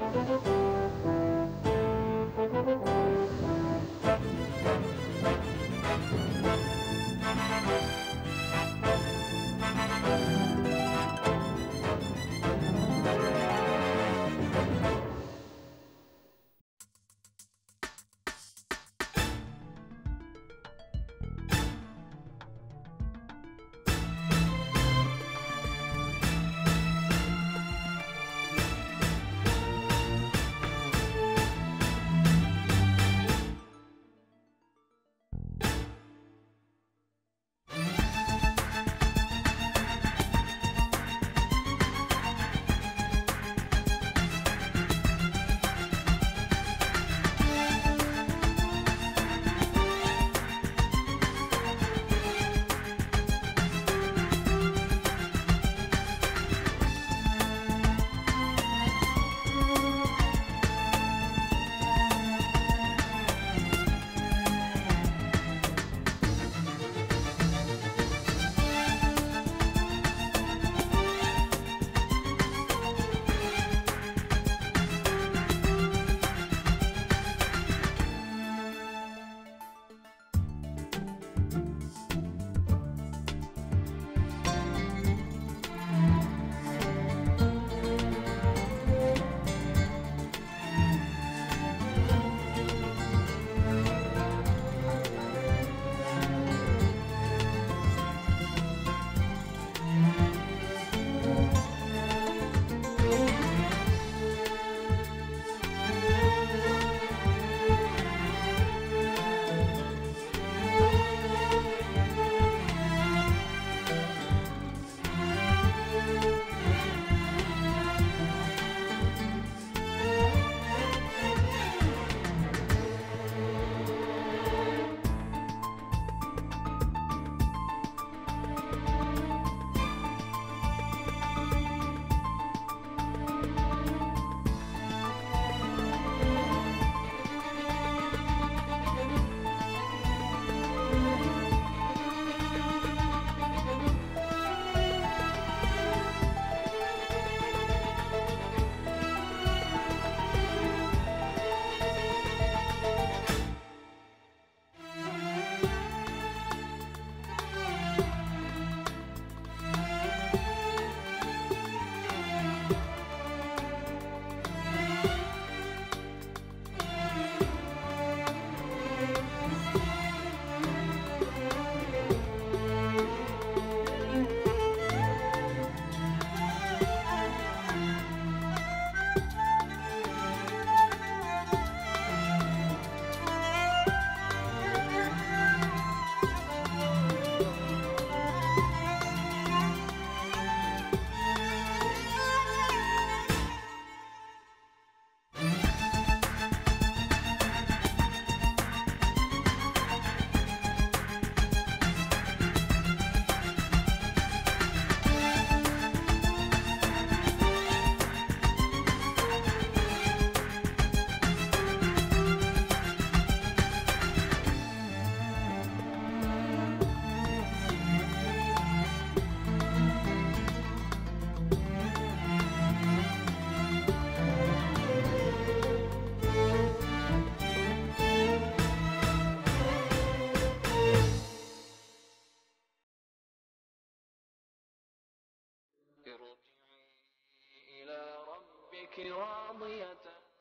ربك راضية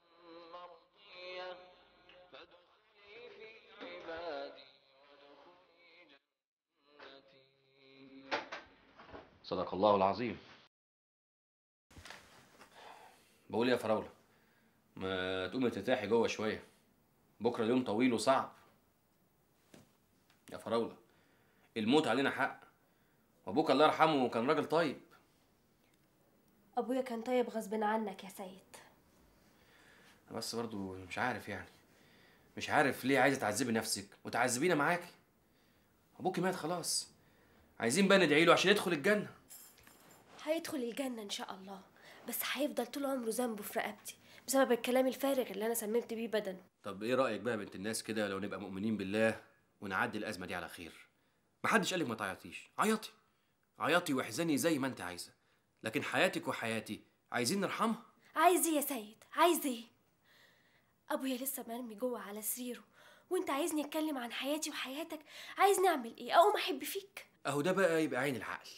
مرضية فادخلي في عبادي وادخلي جنتي صدق الله العظيم بقول يا فراولة ما تقومي ترتاحي جوه شوية بكرة اليوم طويل وصعب يا فراولة الموت علينا حق وابوك الله يرحمه كان راجل طيب ابويا كان طيب غصب عنك يا سيد أنا بس برضو مش عارف يعني مش عارف ليه عايزة تعذبي نفسك وتعذبينا معاكي ابوكي مات خلاص عايزين بقى ندعي له عشان يدخل الجنة هيدخل الجنة ان شاء الله بس هيفضل طول عمره ذنبه في رقبتي بسبب الكلام الفارغ اللي انا سممت بيه بدنه طب ايه رأيك بقى يا بنت الناس كده لو نبقى مؤمنين بالله ونعدي الأزمة دي على خير محدش قالك ما تعيطيش عيطي عيطي واحزني زي ما انت عايزة لكن حياتك وحياتي عايزين نرحمها عايز ايه يا سيد عايز ايه ابويا لسه مرمي جوه على سريره وانت عايزني اتكلم عن حياتي وحياتك عايزني اعمل ايه اقوم احب فيك اهو ده بقى يبقى عين العقل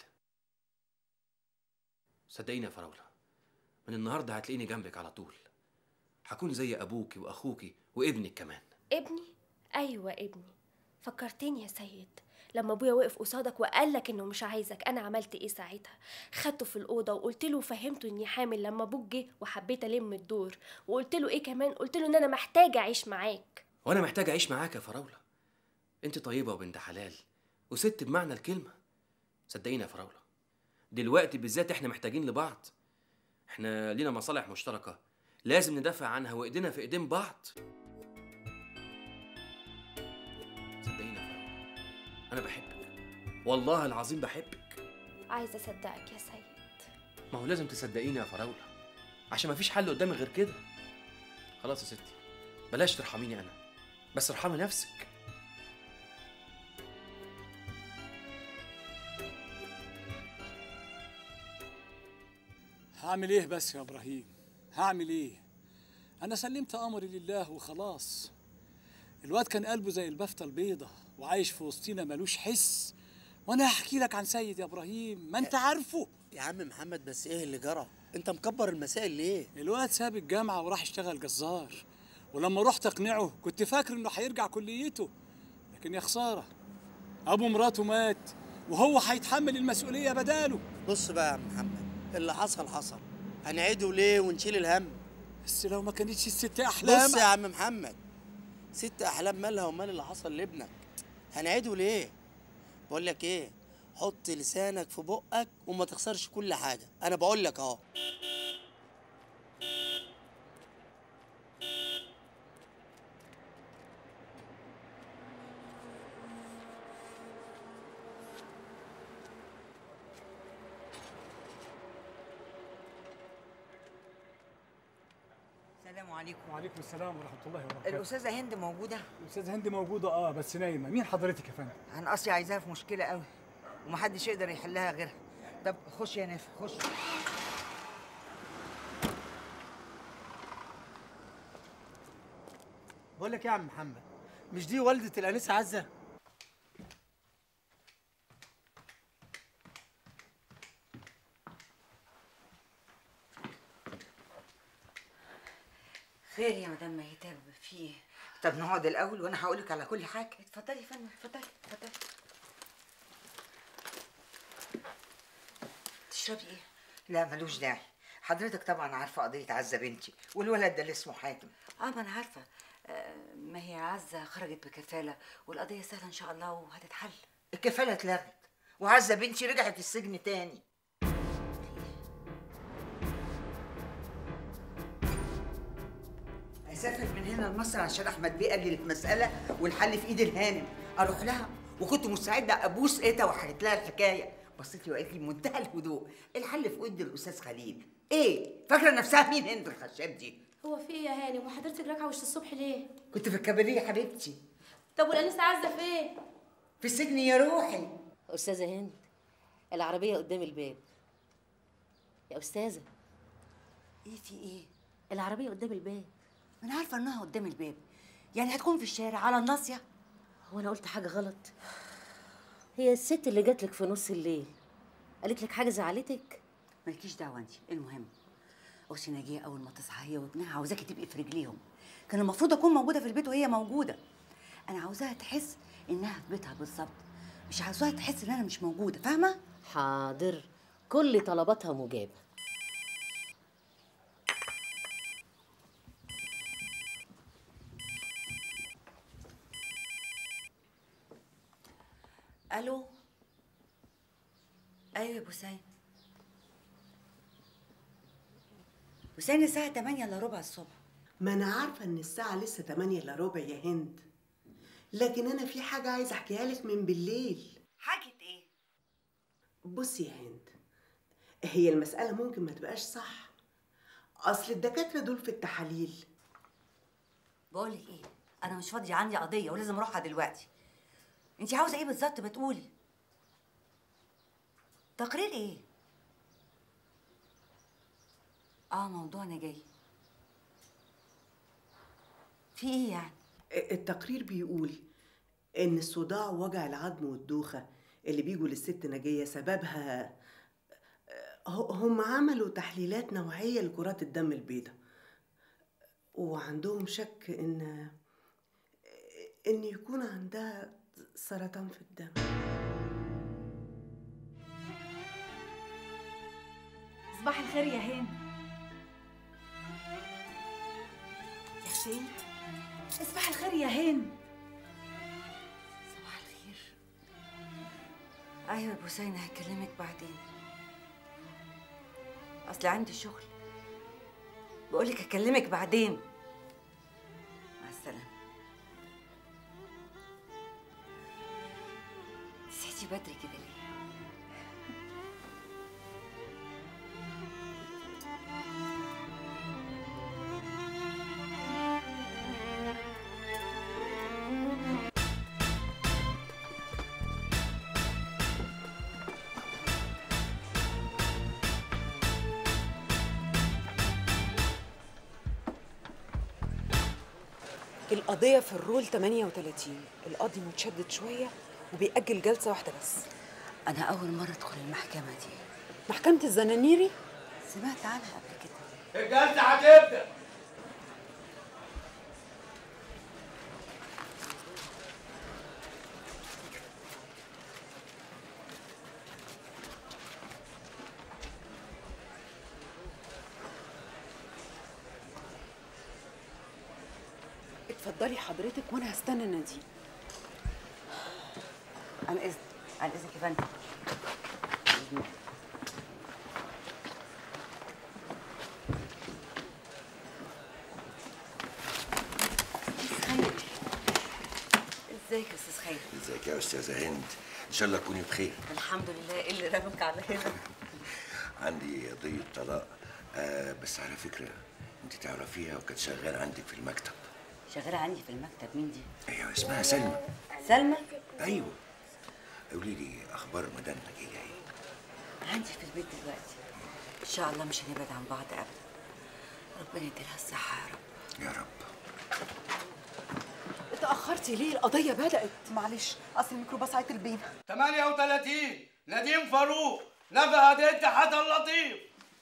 صدقيني يا فراوله من النهارده هتلاقيني جنبك على طول هكون زي ابوكي واخوكي وابنك كمان ابني ايوه ابني فكرتني يا سيد لما ابويا وقف قصادك وقال لك انه مش عايزك انا عملت ايه ساعتها خدته في الاوضه وقلت له وفهمته اني حامل لما ابوك جه وحبيت الم الدور وقلت له ايه كمان قلت له ان انا محتاجه اعيش معاك وانا محتاج اعيش معاك يا فراوله انت طيبه وبنت حلال وست بمعنى الكلمه صدقيني يا فراوله دلوقتي بالذات احنا محتاجين لبعض احنا لينا مصالح مشتركه لازم ندافع عنها وايدينا في ايدين بعض صدقيني يا فراوله انا بحبك والله العظيم بحبك عايزه اصدقك يا سيد ما هو لازم تصدقيني يا فراوله عشان مفيش حل قدامي غير كده خلاص يا ستي بلاش ترحميني انا بس ارحمي نفسك هعمل ايه بس يا ابراهيم هعمل ايه انا سلمت امري لله وخلاص الواد كان قلبه زي البفتة البيضة وعايش في وسطينا ملوش حس وانا هحكي لك عن سيد يا ابراهيم ما انت عارفه يا عم محمد بس ايه اللي جرى انت مكبر المسائل ليه الواد ساب الجامعة وراح اشتغل جزار ولما رحت اقنعه كنت فاكر انه هيرجع كليته لكن يا خسارة ابو مراته مات وهو هيتحمل المسؤولية بداله بص بقى يا عم محمد اللي حصل حصل هنعيده ليه ونشيل الهم بس لو ما كانتش الست احلام بص يا عم محمد ست احلام مالها ومال اللي حصل لابنك هنعيده ليه بقول لك ايه حط لسانك في بقك وما تخسرش كل حاجه انا بقول لك اهو السلام عليكم وعليكم السلام ورحمة الله وبركاته الأستاذة هند موجودة؟ الأستاذ هند موجودة اه بس نايمة مين حضرتك يا فندم أنا أصلي عايزاها في مشكلة قوي ومحدش يقدر يحلها غيرها طب خش يا نافع خش بقول لك ايه يا عم محمد مش دي والدة الأنسة عزة خير يا مدام مهتاب في ايه؟ طب نقعد الأول وأنا هقولك على كل حاجة اتفضلي يا فندم اتفضلي اتفضلي تشربي ايه؟ لا ملوش داعي حضرتك طبعا عارفة قضية عزة بنتي والولد ده اللي اسمه حاتم اه ما انا عارفه آه، ما هي عزه خرجت بكفاله والقضيه سهله ان شاء الله وهتتحل الكفالة اتلغت وعزة بنتي رجعت السجن تاني اسافر من هنا لمصر عشان احمد بيه قال لي المساله والحل في ايد الهانم اروح لها وكنت مستعده ابوس ايتها وحكيت لها الحكايه بصيت لي وقالت لي بمنتهى الهدوء الحل في ايد الاستاذ خليل ايه فاكره نفسها مين هند الخشاب دي هو في ايه يا هاني وحضرتك راجعه وش الصبح ليه كنت في الكباريه يا حبيبتي طب والانسه عزه فين في السجن يا روحي استاذه هند العربيه قدام الباب يا استاذه ايه في ايه العربيه قدام الباب انا عارفه انها قدام الباب يعني هتكون في الشارع على الناصيه هو انا قلت حاجه غلط هي الست اللي جات لك في نص الليل قالت لك حاجه زعلتك مالكيش دعوه انت المهم اختي ناجيه اول ما تصحى هي وابنها عاوزاكي تبقي في رجليهم كان المفروض اكون موجوده في البيت وهي موجوده انا عاوزاها تحس انها في بيتها بالظبط مش عاوزاها تحس ان انا مش موجوده فاهمه حاضر كل طلباتها مجابه الو ايوه يا بوسين بوسين الساعه 8 الا ربع الصبح ما انا عارفه ان الساعه لسه 8 الا ربع يا هند لكن انا في حاجه عايزه احكيها لك من بالليل حاجه ايه بصي يا هند هي المساله ممكن ما تبقاش صح اصل الدكاتره دول في التحاليل بقول لك ايه انا مش فاضيه عندي قضيه ولازم اروحها دلوقتي انت عاوزه ايه بالظبط بتقولي تقرير ايه اه موضوعنا جاي في ايه يعني التقرير بيقول إن الصداع ووجع العظم والدوخة اللي بيجوا للست نجية سببها ه- هم عملوا تحليلات نوعية لكرات الدم البيضاء وعندهم شك إن إن يكون عندها سرطان في الدم صباح الخير يا هان يا سيد صباح الخير يا هان صباح الخير ايوه يا بوسينة هكلمك بعدين اصل عندي شغل بقولك هكلمك بعدين مع السلامة صحيتي بدري كده ليه؟ القضية في الرول 38 القاضي متشدد شوية وبيأجل جلسة واحدة بس أنا أول مرة أدخل المحكمة دي محكمة الزنانيري سمعت عنها قبل كده الجلسة هتبدأ اتفضلي حضرتك وأنا هستنى نادين عن إذن عن إذنك يا فندم ازيك يا استاذ خير ازيك يا استاذه هند ان شاء الله تكوني بخير الحمد لله ايه اللي رمك على هنا عندي قضيه طلاق آه بس على فكره انت تعرفيها وكانت شغاله عندك في المكتب شغاله عندي في المكتب مين دي ايوه اسمها سلمى سلمى ايوه قولي لي اخبار مدام نجيه ايه عندي في البيت دلوقتي ان شاء الله مش هنبعد عن بعض ابدا ربنا يديلها الصحه يا رب يا رب اتأخرتي ليه القضية بدأت معلش اصل الميكروباص عيط البينا 38 نديم فاروق نفى هدية حسن لطيف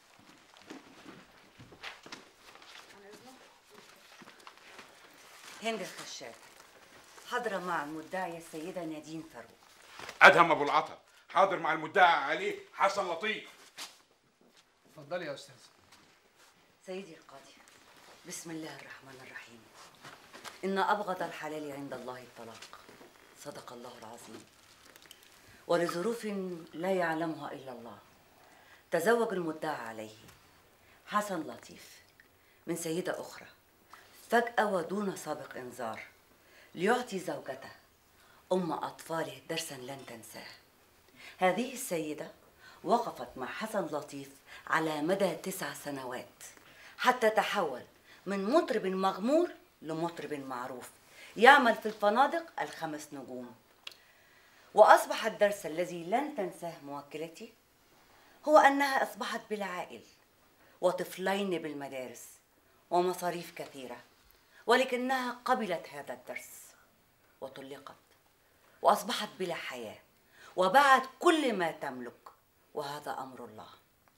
هند الخشاب حاضره مع المدعيه السيده نادين فاروق ادهم ابو العطا حاضر مع المدعى عليه حسن لطيف اتفضلي يا استاذ سيدي القاضي بسم الله الرحمن الرحيم إن أبغض الحلال عند الله الطلاق صدق الله العظيم ولظروف لا يعلمها إلا الله تزوج المدعى عليه حسن لطيف من سيدة أخرى فجأة ودون سابق إنذار ليعطي زوجته أم أطفاله درسا لن تنساه هذه السيدة وقفت مع حسن لطيف على مدى تسع سنوات حتى تحول من مطرب مغمور لمطرب معروف يعمل في الفنادق الخمس نجوم وأصبح الدرس الذي لن تنساه موكلتي هو أنها أصبحت بلا عائل وطفلين بالمدارس ومصاريف كثيرة ولكنها قبلت هذا الدرس وطلقت وأصبحت بلا حياة وباعت كل ما تملك وهذا أمر الله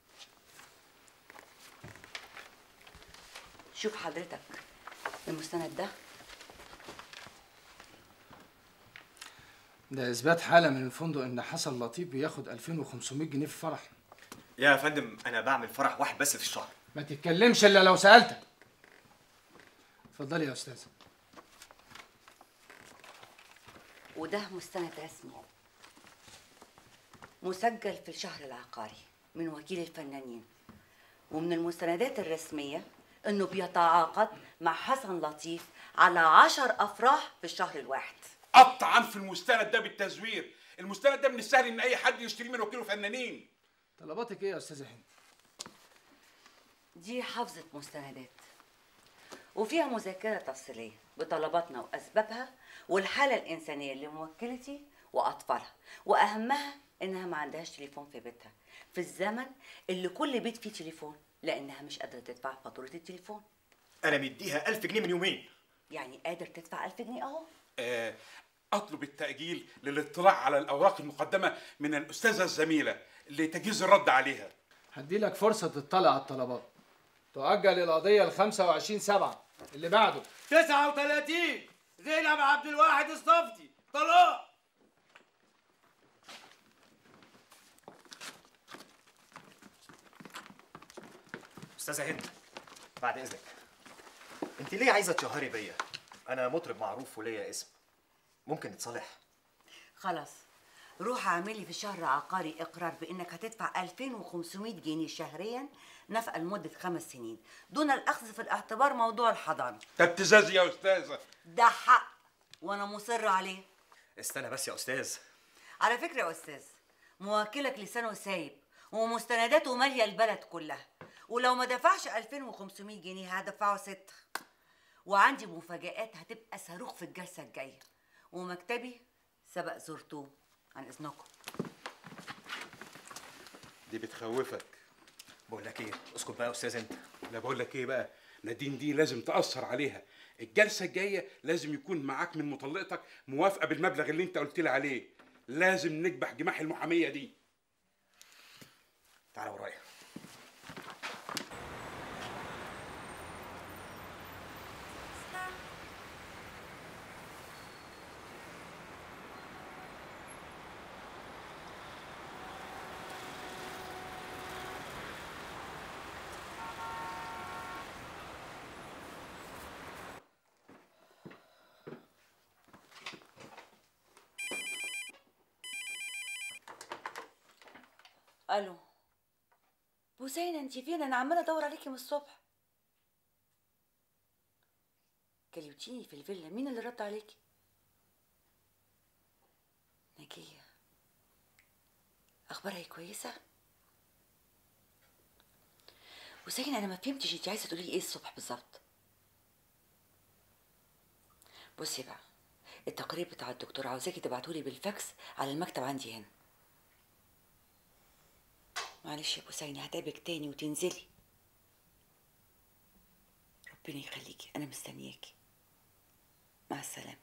شوف حضرتك المستند ده ده اثبات حاله من الفندق ان حسن لطيف بياخد 2500 جنيه في فرح يا فندم انا بعمل فرح واحد بس في الشهر ما تتكلمش الا لو سالتك اتفضلي يا استاذه وده مستند رسمي مسجل في الشهر العقاري من وكيل الفنانين ومن المستندات الرسمية انه بيتعاقد مع حسن لطيف على عشر افراح في الشهر الواحد قطعا في المستند ده بالتزوير المستند ده من السهل ان اي حد يشتريه من وكيل فنانين طلباتك ايه يا استاذه هند دي حافظة مستندات وفيها مذكرة تفصيلية بطلباتنا وأسبابها والحالة الإنسانية لموكلتي وأطفالها وأهمها إنها ما عندهاش تليفون في بيتها في الزمن اللي كل بيت فيه تليفون لانها مش قادره تدفع فاتوره التليفون انا مديها 1000 جنيه من يومين يعني قادر تدفع 1000 جنيه اهو آه، اطلب التاجيل للاطلاع على الاوراق المقدمه من الاستاذه الزميله لتجهيز الرد عليها هدي لك فرصة تطلع على الطلبات تؤجل القضية ل 25 7 اللي بعده 39 زينب عبد الواحد الصفتي طلاق استاذه هند بعد اذنك انت ليه عايزه تشهري بيا انا مطرب معروف وليا اسم ممكن نتصالح خلاص روح اعملي في شهر عقاري اقرار بانك هتدفع 2500 جنيه شهريا نفقه لمده خمس سنين دون الاخذ في الاعتبار موضوع الحضانه ده ابتزاز يا استاذه ده حق وانا مصر عليه استنى بس يا استاذ على فكره يا استاذ موكلك لسانه سايب ومستنداته ماليه البلد كلها ولو ما دفعش 2500 جنيه هدفعه ستة وعندي مفاجآت هتبقى صاروخ في الجلسة الجاية ومكتبي سبق زرتوه عن إذنكم دي بتخوفك بقول لك ايه اسكت بقى يا استاذ انت لا بقول لك ايه بقى نادين دي لازم تاثر عليها الجلسه الجايه لازم يكون معاك من مطلقتك موافقه بالمبلغ اللي انت قلت لي عليه لازم نكبح جماح المحاميه دي تعالى ورايا الو بوسينة انت فين انا عماله ادور عليكي من الصبح كلمتيني في الفيلا مين اللي رد عليكي نجية اخبارها إيه كويسه بوسينة انا ما فهمتش انت عايزه تقولي ايه الصبح بالظبط بصي بقى التقرير بتاع الدكتور عاوزاكي تبعتولي بالفاكس على المكتب عندي هنا معلش يا بوسينة هتعبك تاني وتنزلي ربنا يخليكي انا مستنياكي مع السلامه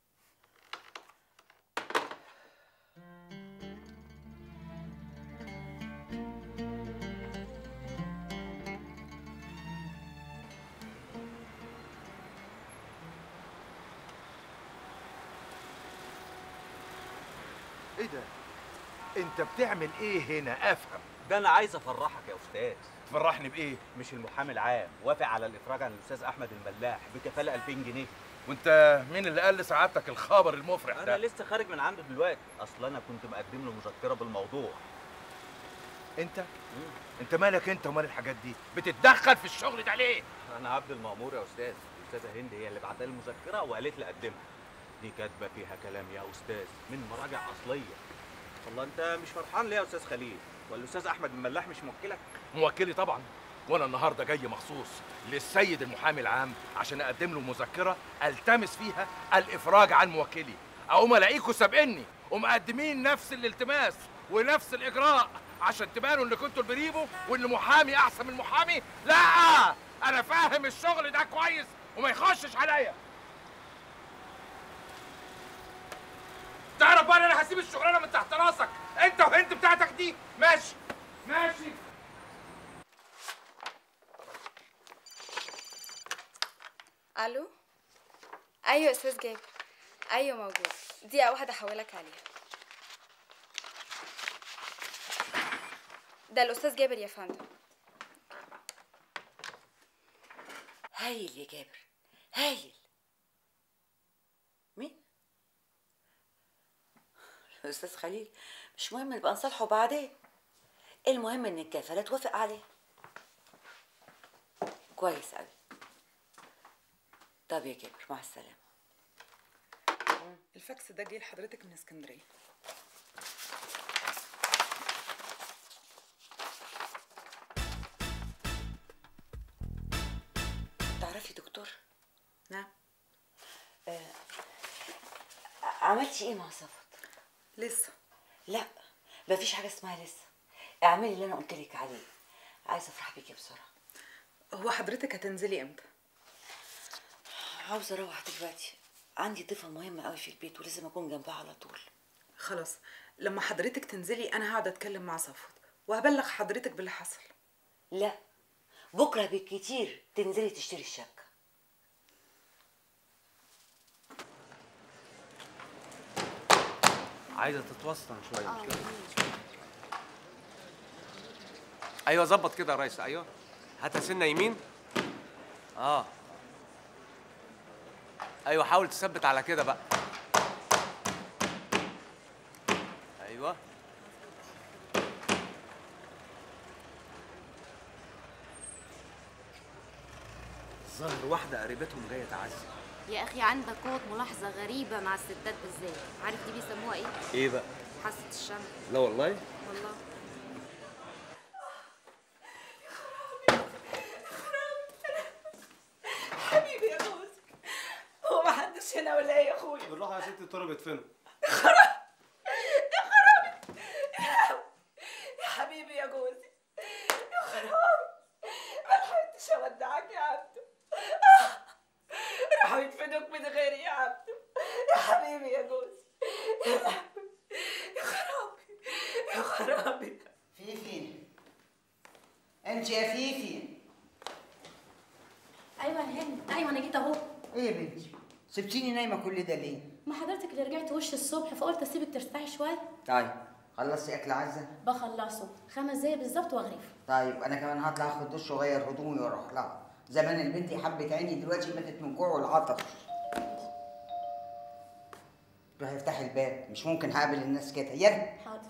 ايه ده؟ انت بتعمل ايه هنا افهم ده انا عايز افرحك يا استاذ تفرحني بايه مش المحامي العام وافق على الافراج عن الاستاذ احمد الملاح بكفاله 2000 جنيه وانت مين اللي قال لسعادتك الخبر المفرح انا ده لسه خارج من عنده دلوقتي اصل انا كنت مقدم له مذكره بالموضوع انت انت مالك انت ومال الحاجات دي بتتدخل في الشغل ده ليه انا عبد المأمور يا استاذ الاستاذه هند هي اللي بعت لي المذكره وقالت لي قدمها دي كاتبه فيها كلام يا استاذ من مراجع اصليه والله انت مش فرحان ليه يا استاذ خليل ولا الاستاذ احمد الملاح مش موكلك موكلي طبعا وانا النهارده جاي مخصوص للسيد المحامي العام عشان اقدم له مذكره التمس فيها الافراج عن موكلي اقوم الاقيكوا سابقني ومقدمين نفس الالتماس ونفس الاجراء عشان تبانوا ان كنتوا البريمو وان محامي احسن من محامي لا انا فاهم الشغل ده كويس وما يخشش عليا تعرف بقى إن انا هسيب الشغلانه من تحت راسك انت وهند بتاعتك دي ماشي ماشي الو ايوه استاذ جابر ايوه موجود دقيقه واحده احولك عليها ده الاستاذ جابر يا فندم هايل يا جابر هايل مين الاستاذ خليل مش مهم نبقى نصالحه بعدين المهم ان الكفاله توافق عليه كويس قوي طب يا جابر مع السلامه الفاكس ده جه لحضرتك من اسكندريه تعرفي دكتور نعم آه. عملتي ايه مع صفت لسه لا مفيش حاجه اسمها لسه اعملي اللي انا قلت لك عليه عايزه افرح بيكي بسرعه هو حضرتك هتنزلي امتى عاوزه اروح دلوقتي عندي ضيفه مهمه قوي في البيت ولازم اكون جنبها على طول خلاص لما حضرتك تنزلي انا هقعد اتكلم مع صفوت وهبلغ حضرتك باللي حصل لا بكره بالكتير تنزلي تشتري الشبكه عايزه تتوسطن شويه مش كده ايوه ظبط كده يا ريس ايوه هاتها سنه يمين اه ايوه حاول تثبت على كده بقى ايوه ظهر واحده قريبتهم جايه تعزي يا اخي عندك قوة ملاحظة غريبة مع الستات بالذات عارف دي بيسموها ايه؟ ايه بقى حاسة الشم لا والله والله حبيبي يا جوزي هو ما حدش هنا ولا ايه يا اخويا بالراحه يا ستي الطرب اتفنوا يا خرابي يا يا حبيبي يا جوزي يا خرابي ما لحقتش اودعك يا عبدو آه، راحوا يدفنوك من غيري يا عبدو يا حبيبي يا جوزي يا لهوي يا خرابي يا خرابي فيفي انت يا فيفي ايوه يا هاني ايوه انا جيت اهو ايه يا بنتي سبتيني نايمه كل ده ليه ما حضرتك اللي رجعت وش الصبح فقلت اسيبك ترتاحي شويه طيب خلصتي اكل عزه بخلصه خمس دقايق بالظبط واغرف طيب انا كمان هطلع اخد دش واغير هدومي واروح لها زمان البنت حبت عيني دلوقتي ماتت من جوع والعطش روحي افتحي الباب مش ممكن هقابل الناس كده يلا حاضر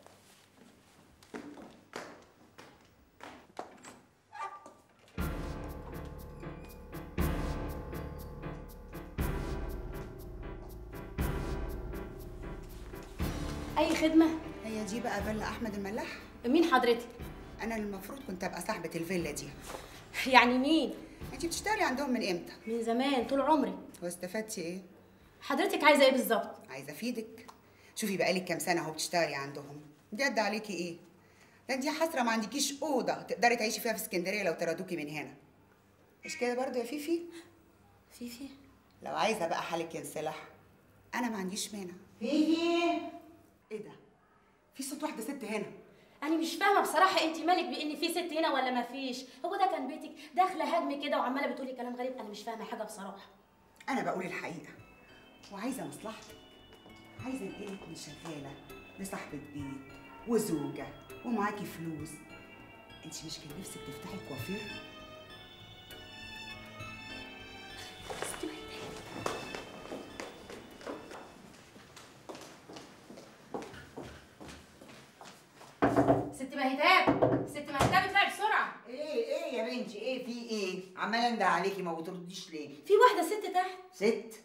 اي خدمه هي دي بقى فيلا احمد الملاح مين حضرتك انا اللي المفروض كنت ابقى صاحبه الفيلا دي يعني مين انت بتشتغلي عندهم من امتى من زمان طول عمري واستفدتي ايه حضرتك عايزه ايه بالظبط عايزه افيدك شوفي بقالك كام سنه اهو بتشتغلي عندهم دي قد عليكي ايه ده انت حسره ما عندكيش اوضه تقدري تعيشي فيها في اسكندريه لو طردوكي من هنا مش كده برضو يا فيفي فيفي لو عايزه بقى حالك ينصلح انا ما عنديش مانع فيفي ايه ده في صوت واحده ست هنا انا مش فاهمه بصراحه انت مالك بان في ست هنا ولا ما فيش هو ده كان بيتك داخله هدم كده وعماله بتقولي كلام غريب انا مش فاهمه حاجه بصراحه انا بقول الحقيقه وعايزه مصلحتك عايزه انقلك من شغاله لصاحبه بيت وزوجه ومعاكي فلوس انت مش كان نفسك تفتحي كوافير ست مهتاب ست مهتاب اطلعي بسرعه ايه ايه يا بنتي ايه في ايه عماله انده عليكي ما بترديش ليه في واحده ست تحت ست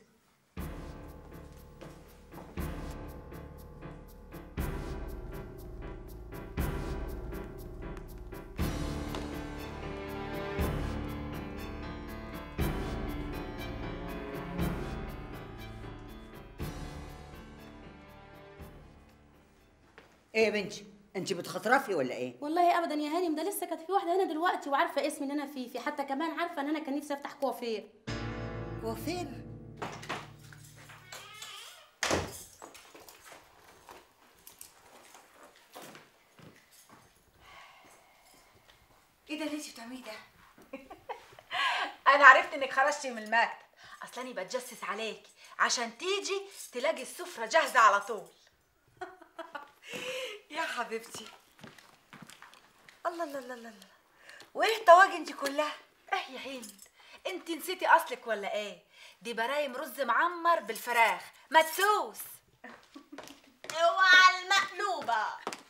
ايه يا بنتي انت بتخطرفي ولا ايه والله ابدا يا هانم ده لسه كانت في واحده هنا دلوقتي وعارفه اسمي ان انا فيفي حتى كمان عارفه ان انا كان نفسي افتح كوافير كوافير ايه ده اللي انت بتعمليه ده انا عرفت انك خرجتي من المكتب اصلاني بتجسس عليكي عشان تيجي تلاقي السفره جاهزه على طول يا حبيبتي الله الله الله الله وايه الطواجن دي كلها اه يا هند انت نسيتي اصلك ولا ايه دي برايم رز معمر بالفراخ مدسوس اوعى المقلوبه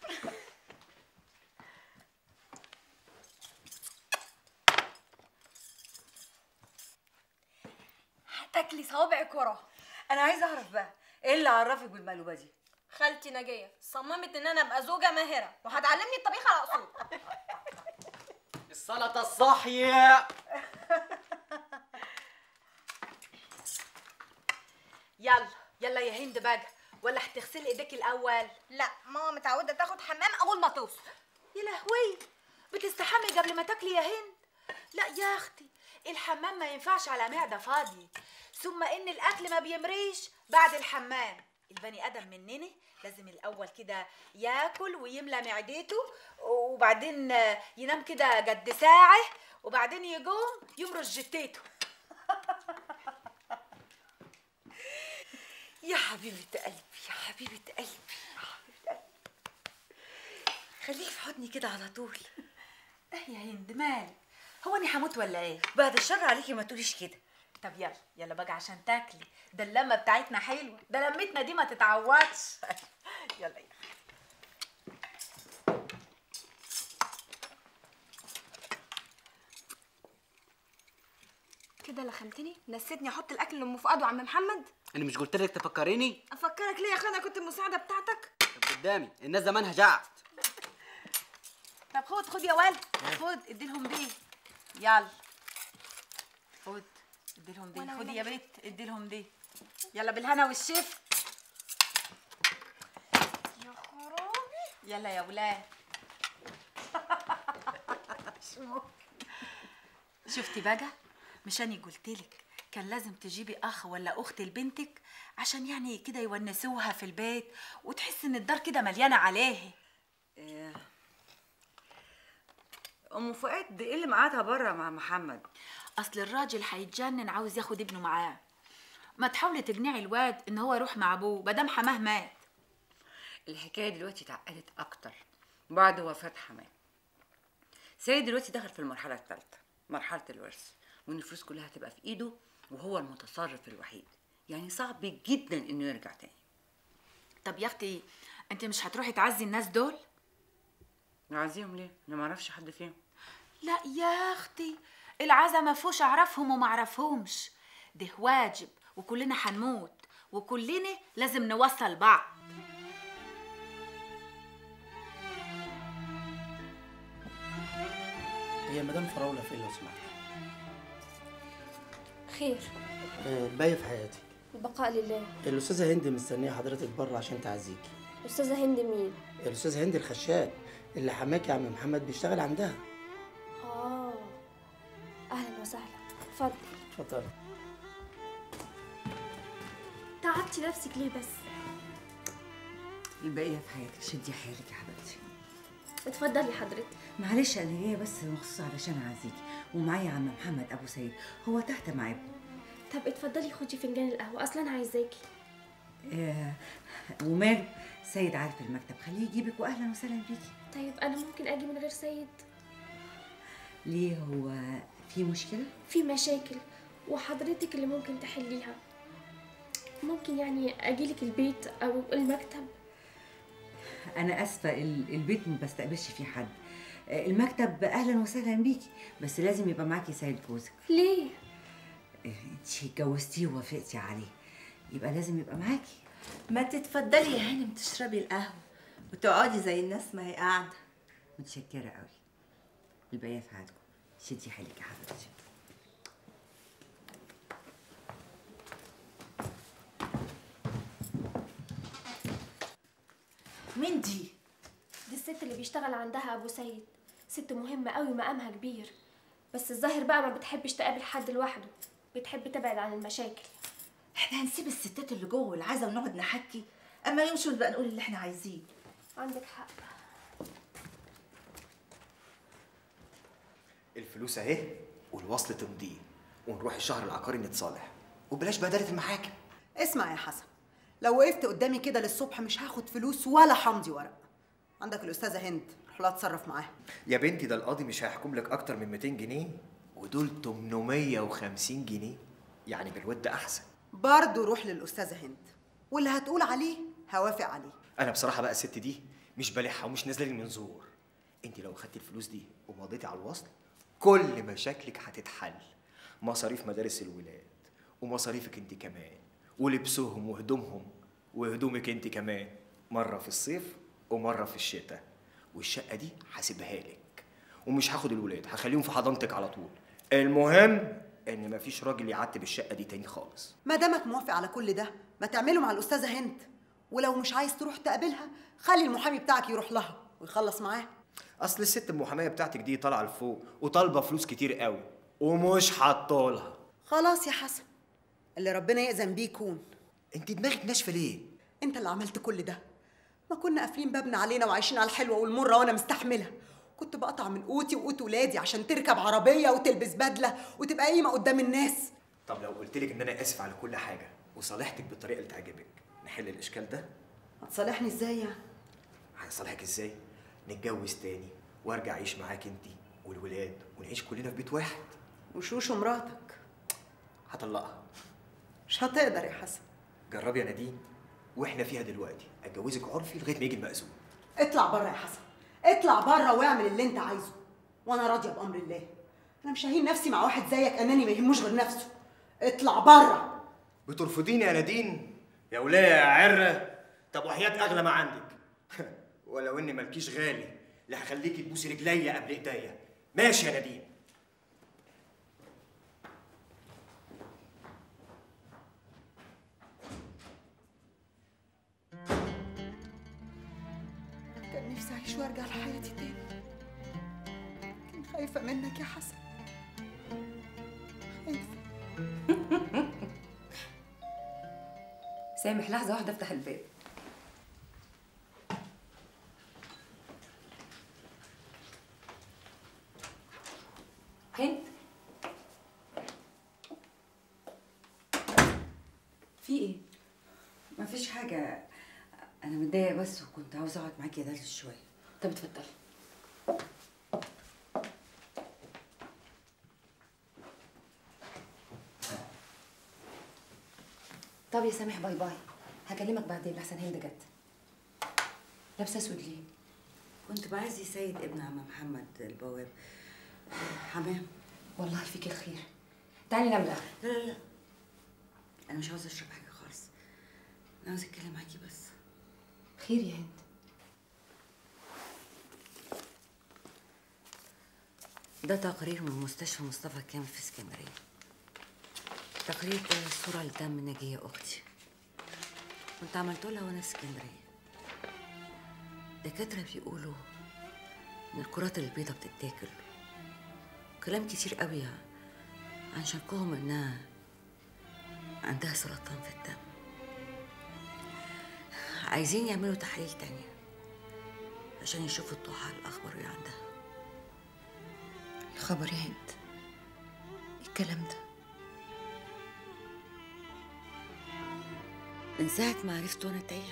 هتاكلي صوابعك ورا انا عايزه اعرف بقى ايه اللي عرفك بالمقلوبه دي خالتي نجية صممت ان انا ابقى زوجة ماهرة وهتعلمني الطبيخ على اصول السلطة الصاحية يلا يلا يا هند بقى ولا هتغسلي ايديك الاول لا ماما متعودة تاخد حمام اول ما توصل يا لهوي بتستحمي قبل ما تاكلي يا هند لا يا اختي الحمام ما ينفعش على معده فاضيه ثم ان الاكل ما بيمريش بعد الحمام البني ادم مننا لازم الاول كده ياكل ويملى معدته وبعدين ينام كده قد ساعه وبعدين يقوم يمرش جتته يا حبيبة قلبي يا حبيبة قلبي يا حبيبة قلبي خليكي في حضني كده على طول ايه يا هند مالك هو اني هموت ولا ايه بعد الشر عليكي ما تقوليش كده طب يلا يلا بقى عشان تاكلي ده اللمه بتاعتنا حلوه ده لمتنا دي ما تتعوضش يلا يلا كده لخمتني نسيتني احط الاكل لام فؤاد وعم محمد انا مش قلت لك تفكريني افكرك ليه يا اخي انا كنت المساعده بتاعتك طب قدامي الناس زمانها جعت طب خد خد يا ولد خد اديلهم دي يلا خد اديلهم دي وأنا خدي ولا يا بنت اديلهم دي يلا بالهنا والشف يا خرابي يلا يا ولاد مش ممكن. شفتي بقى مش انا قلتلك كان لازم تجيبي اخ ولا اخت لبنتك عشان يعني كده يونسوها في البيت وتحس ان الدار كده مليانه عليه إيه. ام فؤاد ايه اللي معادها بره مع محمد اصل الراجل هيتجنن عاوز ياخد ابنه معاه ما تحاولي تقنعي الواد ان هو يروح مع ابوه مادام حماه مات الحكايه دلوقتي اتعقدت اكتر بعد وفاه حماه سيد دلوقتي دخل في المرحله الثالثه مرحله الورث وان الفلوس كلها هتبقى في ايده وهو المتصرف الوحيد يعني صعب جدا انه يرجع تاني طب يا اختي انت مش هتروحي تعزي الناس دول نعزيهم ليه انا ما اعرفش حد فيهم لا يا اختي العزا ما فيهوش اعرفهم وما اعرفهمش ده واجب وكلنا هنموت وكلنا لازم نوصل بعض هي مدام فراوله فين لو سمحت خير آه، باقيه في حياتي البقاء لله الاستاذه هند مستنيه حضرتك بره عشان تعزيكي استاذه هند مين الاستاذه هند الخشاب اللي حماكي يا عم محمد بيشتغل عندها اه اهلا وسهلا اتفضل اتفضلي تعبتي نفسك ليه بس البقيه في حياتك شدي حيلك يا حبيبتي اتفضلي حضرتك معلش انا جايه بس مخصوص علشان اعزيكي ومعايا عم محمد ابو سيد هو تحت مع ابنه طب اتفضلي خدي فنجان القهوه اصلا انا عايزاكي آه وماله سيد عارف المكتب خليه يجيبك واهلا وسهلا بيكي طيب انا ممكن اجي من غير سيد ليه هو في مشكله في مشاكل وحضرتك اللي ممكن تحليها ممكن يعني اجيلك البيت او المكتب انا اسفه ال- البيت ما بستقبلش فيه حد آه، المكتب اهلا وسهلا بيكي بس لازم يبقى معاكي سيد جوزك ليه انت اتجوزتيه ووافقتي عليه يبقى لازم يبقى معاكي ما تتفضلي يا هانم تشربي القهوة وتقعدي زي الناس ما هي قاعدة متشكره قوي البقيه في حياتكم شدي حيلك يا حبيبتي مين دي؟ دي الست اللي بيشتغل عندها ابو سيد ست مهمه قوي ومقامها كبير بس الظاهر بقى ما بتحبش تقابل حد لوحده بتحب تبعد عن المشاكل احنا هنسيب الستات اللي جوه العزا ونقعد نحكي اما يمشوا نبقى نقول اللي احنا عايزينه عندك حق الفلوس اهي والوصل تمضيه ونروح الشهر العقاري نتصالح وبلاش بدلة المحاكم اسمع يا حسن لو وقفت قدامي كده للصبح مش هاخد فلوس ولا حمضي ورق عندك الاستاذه هند روح لها اتصرف معاها يا بنتي ده القاضي مش هيحكم لك اكتر من 200 جنيه ودول 850 جنيه يعني بالود احسن برضه روح للاستاذه هند واللي هتقول عليه هوافق عليه انا بصراحه بقى الست دي مش بالحها ومش نازله لي من زور انت لو خدتي الفلوس دي ومضيتي على الوصل كل مشاكلك هتتحل مصاريف مدارس الولاد ومصاريفك انت كمان ولبسهم وهدومهم وهدومك انت كمان مره في الصيف ومره في الشتاء والشقه دي هسيبها لك ومش هاخد الولاد هخليهم في حضانتك على طول المهم ان مفيش راجل يعتب الشقه دي تاني خالص ما دامك موافق على كل ده ما تعمله مع الاستاذه هند ولو مش عايز تروح تقابلها خلي المحامي بتاعك يروح لها ويخلص معاها اصل الست المحاميه بتاعتك دي طالعه لفوق وطالبه فلوس كتير قوي ومش حاطولها خلاص يا حسن اللي ربنا يأذن بيه يكون انت دماغك ناشفه ليه انت اللي عملت كل ده ما كنا قافلين بابنا علينا وعايشين على الحلوه والمره وانا مستحملها كنت بقطع من قوتي وقوت ولادي عشان تركب عربيه وتلبس بدله وتبقى قيمه قدام الناس طب لو قلت لك ان انا اسف على كل حاجه وصالحتك بالطريقه اللي تعجبك نحل الاشكال ده هتصالحني ازاي يعني هصالحك ازاي نتجوز تاني وارجع اعيش معاك انت والولاد ونعيش كلنا في بيت واحد وشوش مراتك هطلقها مش هتقدر يا حسن جربي يا نادين واحنا فيها دلوقتي اتجوزك عرفي لغايه ما يجي المأذون اطلع بره يا حسن اطلع بره واعمل اللي انت عايزه وانا راضيه بامر الله انا مش ههين نفسي مع واحد زيك اناني ما يهموش غير نفسه اطلع بره بترفضيني يا نادين يا ولايه يا عره طب وحياة اغلى ما عندك ولو اني مالكيش غالي لا هخليكي تبوسي رجليا قبل ايديا ماشي يا نادين كان نفسي اعيش وارجع لحياتي تاني كان خايفه منك يا حسن خايفه سامح لحظة واحدة افتح الباب هند في ايه؟ مفيش حاجة أنا متضايقة بس وكنت عاوزة أقعد معاكي أدلس شوية طب اتفضلي طب يا سامح باي باي هكلمك بعدين لحسن هند جت لابسه اسود ليه؟ كنت بعزي سيد ابن عم محمد البواب حمام والله فيك الخير تعالي نعمل قهوه لا لا لا أنا مش عاوزة أشرب حاجة خالص أنا عاوزة أتكلم معاكي بس خير يا هند ده تقرير من مستشفى مصطفى كامل في اسكندرية التقرير ده صورة لدم نجية أختي كنت عملته لها وأنا في اسكندرية دكاترة بيقولوا إن الكرات البيضاء بتتاكل كلام كتير قوي عن شكهم إنها عندها سرطان في الدم عايزين يعملوا تحاليل تانية عشان يشوفوا الطحال الأخبار اللي عندها خبر يا هند إيه الكلام ده من ساعة ما عرفت وأنا تايهة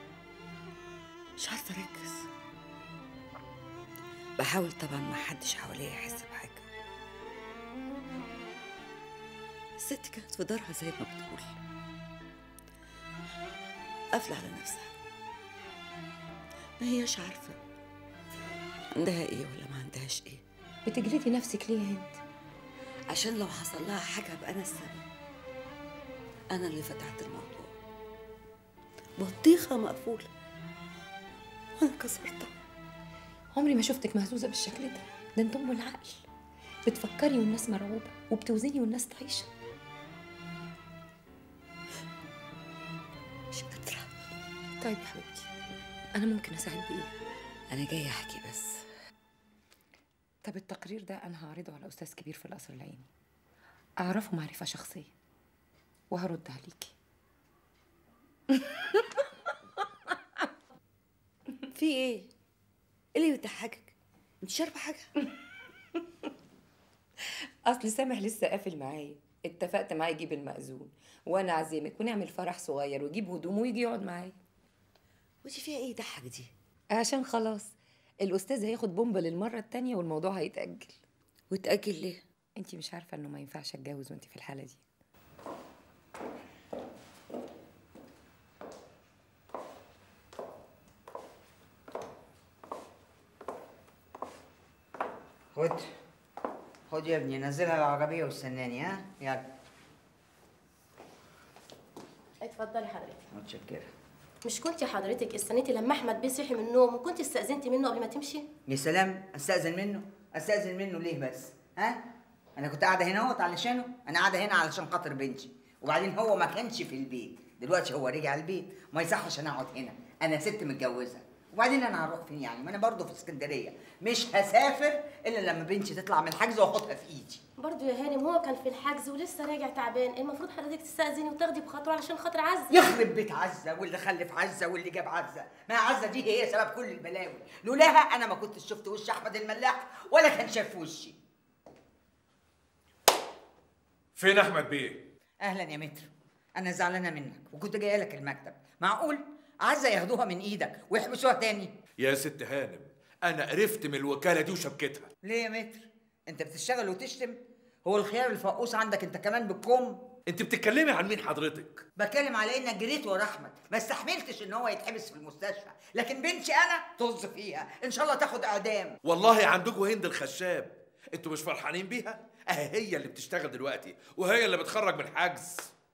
مش عارفة أركز بحاول طبعا ما حدش حواليا يحس بحاجة الست كانت في دارها زي ما بتقول قافلة على نفسها ما هياش عارفة عندها ايه ولا ما عندهاش ايه بتجلدي نفسك ليه يا هند عشان لو حصل لها حاجة أبقى أنا السبب أنا اللي فتحت الموضوع بطيخة مقفولة وأنا كسرتها عمري ما شفتك مهزوزه بالشكل ده ده انت ام العقل بتفكري والناس مرعوبه وبتوزني والناس طايشه مش قادرة طيب يا حبيبتي انا ممكن اساعد بايه أنا جاية أحكي بس طب التقرير ده انا هعرضه على استاذ كبير في القصر العيني اعرفه معرفه شخصيه وهرد عليكي في إيه؟ إيه اللي بيضحكك؟ أنت شاربة حاجة؟ اصل سامح لسه قافل معايا اتفقت معاه يجيب المأذون وانا اعزمك ونعمل فرح صغير ويجيب هدومه ويجي يقعد معايا ودي فيها ايه ضحك دي عشان خلاص الاستاذ هياخد بومبا للمره التانية والموضوع هيتاجل ويتاجل ليه انت مش عارفه انه ما ينفعش اتجوز وانت في الحاله دي خد خد يا ابني نزلها العربية واستناني ها يلا اتفضلي حضرتك متشكرة مش كنت حضرتك استنيتي لما احمد بيه صحي من النوم وكنت استاذنتي منه قبل ما تمشي يا سلام استأذن منه استأذن منه ليه بس ها انا كنت قاعدة هنا اهوت علشانه انا قاعدة هنا علشان خاطر بنتي وبعدين هو ما كانش في البيت دلوقتي هو رجع البيت ما يصحش انا اقعد هنا انا ست متجوزة وبعدين انا هروح فين يعني ما انا برضه في اسكندريه مش هسافر الا لما بنتي تطلع من الحجز واخدها في ايدي برضه يا هانم هو كان في الحجز ولسه راجع تعبان المفروض حضرتك تستأذني وتاخدي بخاطره علشان خاطر عزة يخرب بيت عزه واللي خلف عزه واللي جاب عزه ما عزه دي هي سبب كل البلاوي لولاها انا ما كنتش شفت وش احمد الملاح ولا كان شاف وشي فين احمد بيه اهلا يا متر انا زعلانه منك وكنت جايه لك المكتب معقول عزه ياخدوها من ايدك ويحبسوها تاني يا ست هانم انا قرفت من الوكاله دي وشبكتها ليه يا متر انت بتشتغل وتشتم هو الخيار الفقوس عندك انت كمان بالكم انت بتتكلمي عن مين حضرتك بتكلم على انك جريت ورا احمد ما استحملتش ان هو يتحبس في المستشفى لكن بنتي انا طز فيها ان شاء الله تاخد اعدام والله عندكم هند الخشاب انتوا مش فرحانين بيها اهي هي اللي بتشتغل دلوقتي وهي اللي بتخرج من الحجز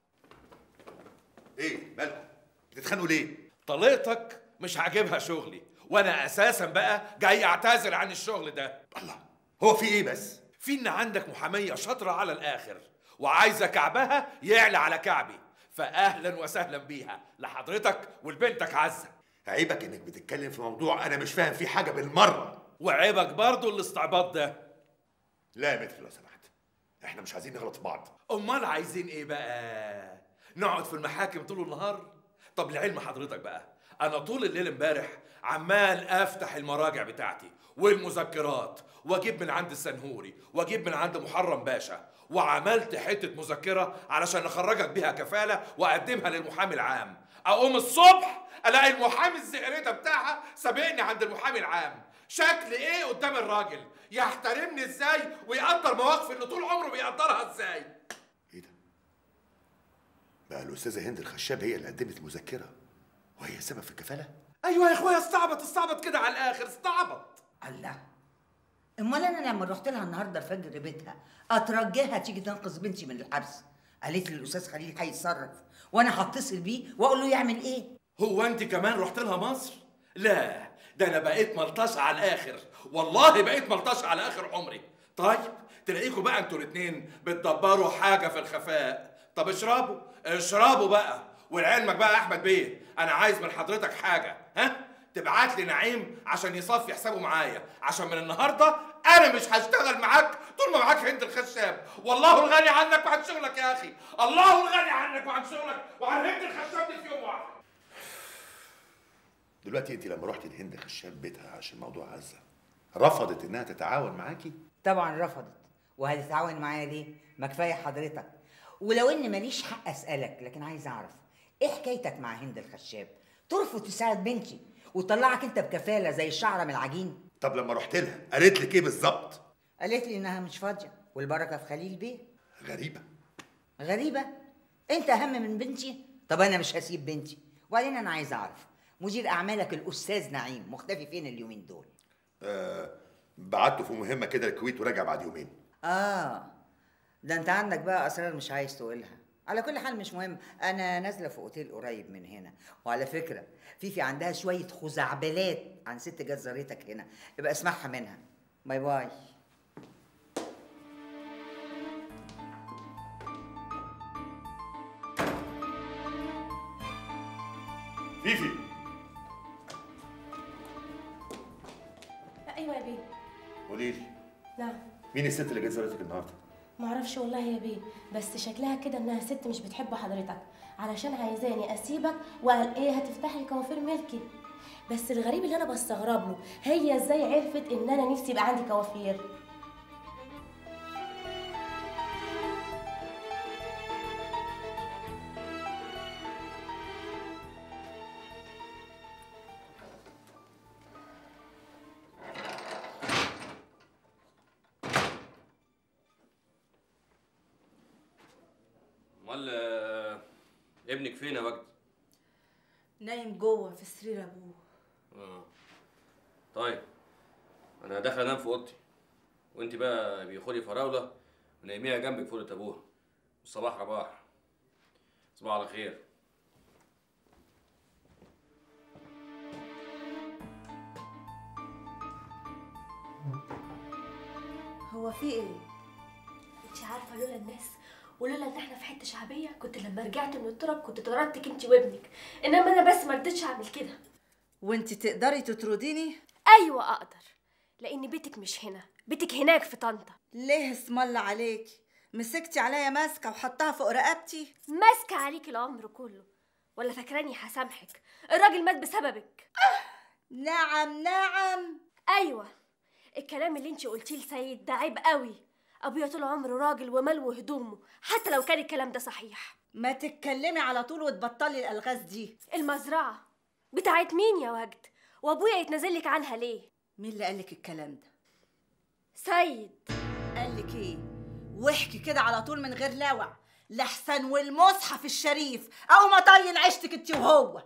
ايه مالكم بتتخانقوا ليه طليقتك مش عاجبها شغلي وانا اساسا بقى جاي اعتذر عن الشغل ده الله هو في ايه بس في ان عندك محاميه شاطره على الاخر وعايزه كعبها يعلى على كعبي فاهلا وسهلا بيها لحضرتك ولبنتك عزه عيبك انك بتتكلم في موضوع انا مش فاهم فيه حاجه بالمره وعيبك برضو الاستعباط ده لا يا متر لو سمحت احنا مش عايزين نغلط في بعض امال عايزين ايه بقى نقعد في المحاكم طول النهار طب لعلم حضرتك بقى انا طول الليل امبارح عمال افتح المراجع بتاعتي والمذكرات واجيب من عند السنهوري واجيب من عند محرم باشا وعملت حته مذكره علشان اخرجك بيها كفاله واقدمها للمحامي العام اقوم الصبح الاقي المحامي الزئرده بتاعها سابقني عند المحامي العام شكل ايه قدام الراجل يحترمني ازاي ويقدر مواقفي اللي طول عمره بيقدرها ازاي بقى الاستاذه هند الخشاب هي اللي قدمت المذكره وهي السبب في الكفاله ايوه يا اخويا استعبط استعبط كده على الاخر استعبط الله امال انا لما رحت لها النهارده الفجر بيتها اترجاها تيجي تنقذ بنتي من الحبس قالت لي الاستاذ خليل هيتصرف وانا هتصل بيه واقول له يعمل ايه هو انت كمان رحت لها مصر لا ده انا بقيت ملطشه على الاخر والله بقيت ملطشه على اخر عمري طيب تلاقيكوا بقى انتوا الاتنين بتدبروا حاجه في الخفاء طب اشربوا اشربوا بقى ولعلمك بقى يا احمد بيه انا عايز من حضرتك حاجه ها تبعت لي نعيم عشان يصفي حسابه معايا عشان من النهارده انا مش هشتغل معاك طول ما معاك هند الخشاب والله الغني عنك وعن شغلك يا اخي الله الغني عنك وعن شغلك وعن هند الخشاب دي في يوم واحد دلوقتي انت لما رحتي لهند خشاب بيتها عشان موضوع عزه رفضت انها تتعاون معاكي طبعا رفضت وهتتعاون معايا ليه ما كفايه حضرتك ولو ان ماليش حق اسالك لكن عايز اعرف ايه حكايتك مع هند الخشاب ترفض تساعد بنتي وتطلعك انت بكفاله زي الشعره من العجين طب لما رحت لها قالت لك ايه بالظبط قالت لي انها مش فاضيه والبركه في خليل بيه غريبه غريبه انت اهم من بنتي طب انا مش هسيب بنتي وبعدين انا عايز اعرف مدير اعمالك الاستاذ نعيم مختفي فين اليومين دول آه بعته في مهمه كده الكويت وراجع بعد يومين اه ده انت عندك بقى اسرار مش عايز تقولها على كل حال مش مهم انا نازله في اوتيل قريب من هنا وعلى فكره فيفي عندها شويه خزعبلات عن ست جزارتك هنا يبقى اسمعها منها باي باي فيفي ايوه يا بيه قولي لي نعم مين الست اللي جت زارتك النهارده معرفش والله يا بيه بس شكلها كده انها ست مش بتحب حضرتك علشان عايزاني اسيبك وقال ايه هتفتح لي كوافير ملكي بس الغريب اللي انا بستغرب له هي ازاي عرفت ان انا نفسي يبقى عندي كوافير امال آه، ابنك فين يا وجدي؟ نايم جوه في سرير ابوه اه طيب انا داخل انام في اوضتي وانت بقى بيخدي فراوله ونايميها جنبك فوق ابوها الصباح رباح صباح على خير هو في ايه انت عارفه لولا الناس ولولا ان احنا في حته شعبيه كنت لما رجعت من التراب كنت طردتك انت وابنك انما انا بس ما رضيتش اعمل كده وانت تقدري تطرديني ايوه اقدر لان بيتك مش هنا بيتك هناك في طنطا ليه اسم الله عليكي مسكتي عليا ماسكه وحطها فوق رقبتي ماسكه عليك العمر كله ولا فاكراني هسامحك الراجل مات بسببك نعم نعم ايوه الكلام اللي انت قلتيه لسيد ده عيب قوي ابويا طول عمره راجل وملو هدومه حتى لو كان الكلام ده صحيح ما تتكلمي على طول وتبطلي الالغاز دي المزرعه بتاعت مين يا وجد وابويا يتنازل لك عنها ليه مين اللي قالك الكلام ده سيد قالك ايه واحكي كده على طول من غير لاوع لحسن والمصحف الشريف او ما طين عيشتك انت وهو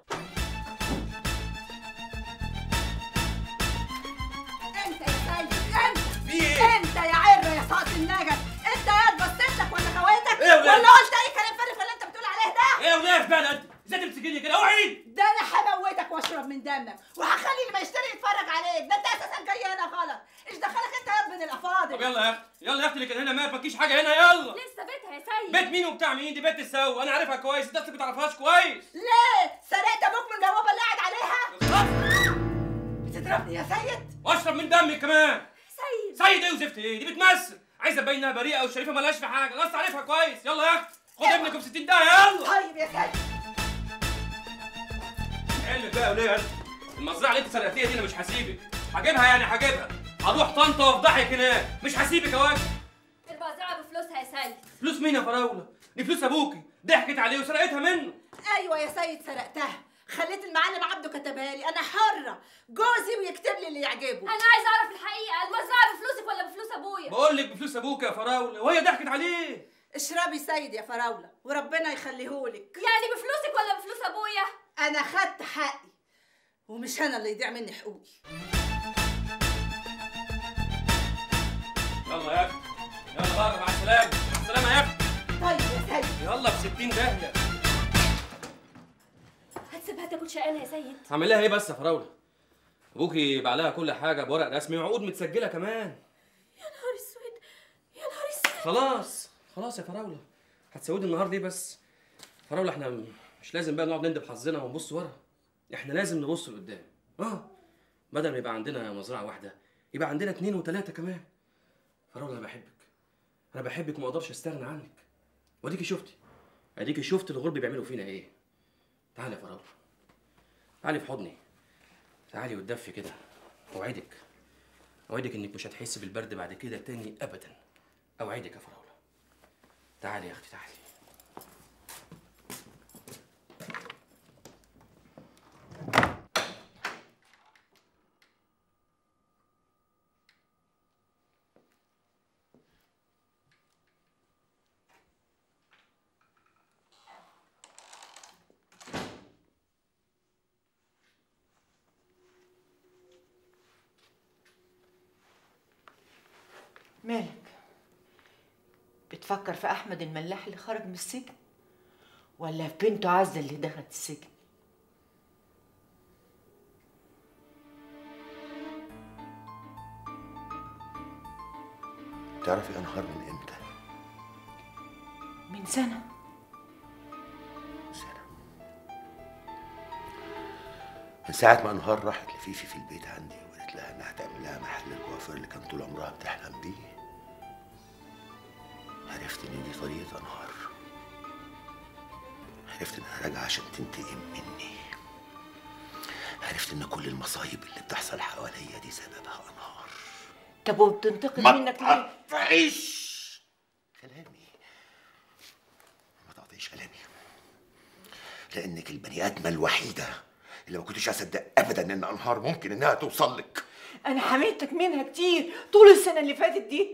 انت يا سيد انت في ايه؟ انت يا عره يا ساقط النجد انت يا بصيت لك ولا خواتك ايه يا ولاد؟ ولا قلت اي كلام فارغ اللي انت بتقول عليه ده ايه يا ولاد فعلا انت ازاي تمسكيني كده اوعي ده انا هموتك واشرب من دمك وهخلي اللي ما يشتري يتفرج عليك ده انت اساسا جاي هنا غلط ايش دخلك انت يا ابن الافاضل طب يلا يا اختي يلا يا اختي اللي كان هنا ما يبكيش حاجه هنا يلا لسه بيتها يا سيد بيت مين وبتاع مين دي بيت السو انا عارفها كويس انت اصلك ما تعرفهاش كويس ليه سرقت ابوك من البوابه اللي قاعد عليها بتضربني يا سيد واشرب من دمي كمان سيد سيد ايه وزفت ايه دي بتمثل عايزه تبين انها بريئه وشريفه مالهاش في حاجه انا اصلا عارفها كويس يلا يا اختي خد ابنك ب 60 ده يلا طيب يا سيد علمك بقى يا وليه المزرعه اللي انت سرقتيها دي انا مش هسيبك هجيبها يعني هجيبها هروح طنطا وافضحك هناك مش هسيبك يا واد المزرعه بفلوسها يا سيد فلوس مين يا فراوله دي فلوس ابوكي ضحكت عليه وسرقتها منه ايوه يا سيد سرقتها خليت المعلم عبده كتبها لي انا حره جوزي ويكتب لي اللي يعجبه انا عايزه اعرف الحقيقه المزرعه بفلوسك ولا بفلوس ابويا بقول لك بفلوس ابوك يا فراوله وهي ضحكت عليه اشربي سيد يا فراوله وربنا يخليهولك يعني بفلوسك ولا بفلوس ابويا انا خدت حقي ومش انا اللي يضيع مني حقوقي يلا يا اختي يلا بقى مع السلامه مع السلامه يا اختي طيب يا سيد يلا ب 60 داهيه هتسيبها تاكل شقانه يا سيد هعمل لها ايه بس يا فراوله ابوكي باع لها كل حاجه بورق رسمي وعقود متسجله كمان يا نهار اسود يا نهار اسود خلاص خلاص يا فراوله هتسودي النهار دي بس فراوله احنا مش لازم بقى نقعد ندب حظنا ونبص ورا احنا لازم نبص لقدام اه بدل ما يبقى عندنا مزرعه واحده يبقى عندنا اتنين وتلاته كمان فراوله انا بحبك انا بحبك وما اقدرش استغنى عنك واديكي شفتي اديكي شفت الغرب بيعملوا فينا ايه تعالي يا فراوله تعالي في حضني تعالي وتدفي كده اوعدك اوعدك انك مش هتحسي بالبرد بعد كده تاني ابدا اوعدك يا فراوله تعالي يا اختي تعالي مالك بتفكر في احمد الملاح اللي خرج من السجن ولا في بنته عزه اللي دخلت السجن تعرفي انهار من امتى من سنه من ساعة ما انهار راحت لفيفي في البيت عندي وقالت لها انها هتعمل لها محل الكوافير اللي كان طول عمرها بتحلم بيه عرفت ان دي طريقة انهار عرفت انها راجعة عشان تنتقم مني عرفت ان كل المصايب اللي بتحصل حواليا دي سببها انهار طب وبتنتقم ما منك ليه؟ تقطعيش كلامي ما تقطعيش كلامي لانك البني ادمه الوحيده اللي ما كنتش اصدق ابدا ان انهار ممكن انها توصل لك انا حميتك منها كتير طول السنه اللي فاتت دي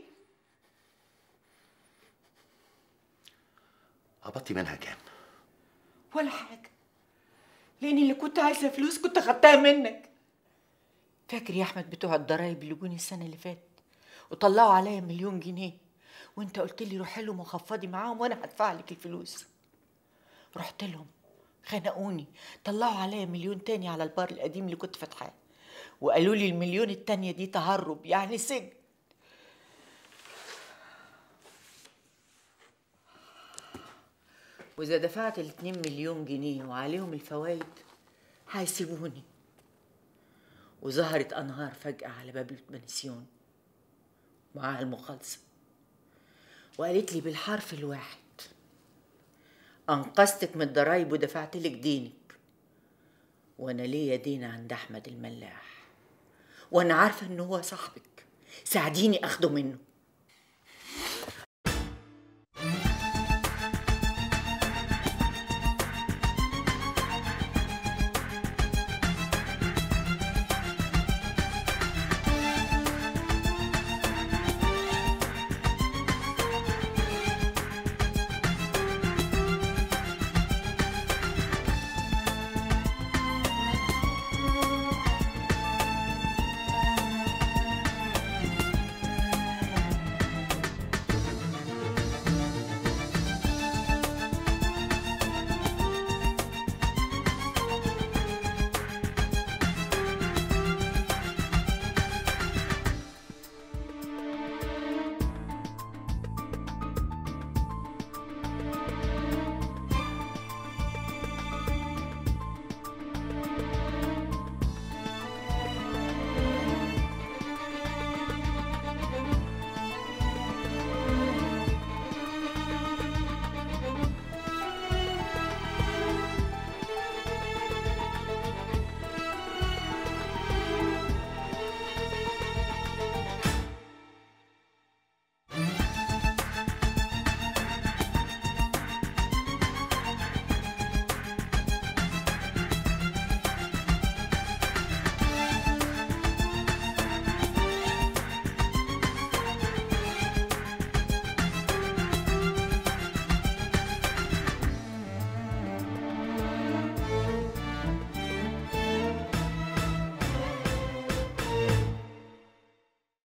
قبضتي منها كام ولا حاجه لاني اللي كنت عايزه فلوس كنت خدتها منك فاكر يا احمد بتوع الضرايب اللي جوني السنه اللي فاتت وطلعوا عليا مليون جنيه وانت قلت لي روحي لهم وخفضي معاهم وانا هدفع لك الفلوس رحت لهم خنقوني طلعوا عليا مليون تاني على البار القديم اللي كنت فاتحاه وقالوا لي المليون التانية دي تهرب يعني سجن وإذا دفعت الاتنين مليون جنيه وعليهم الفوايد هيسيبوني وظهرت أنهار فجأة على باب البنسيون معاها المخلصة وقالت لي بالحرف الواحد أنقذتك من الضرايب ودفعت لك دينك وأنا ليا دين عند أحمد الملاح وأنا عارفة إن هو صاحبك ساعديني أخده منه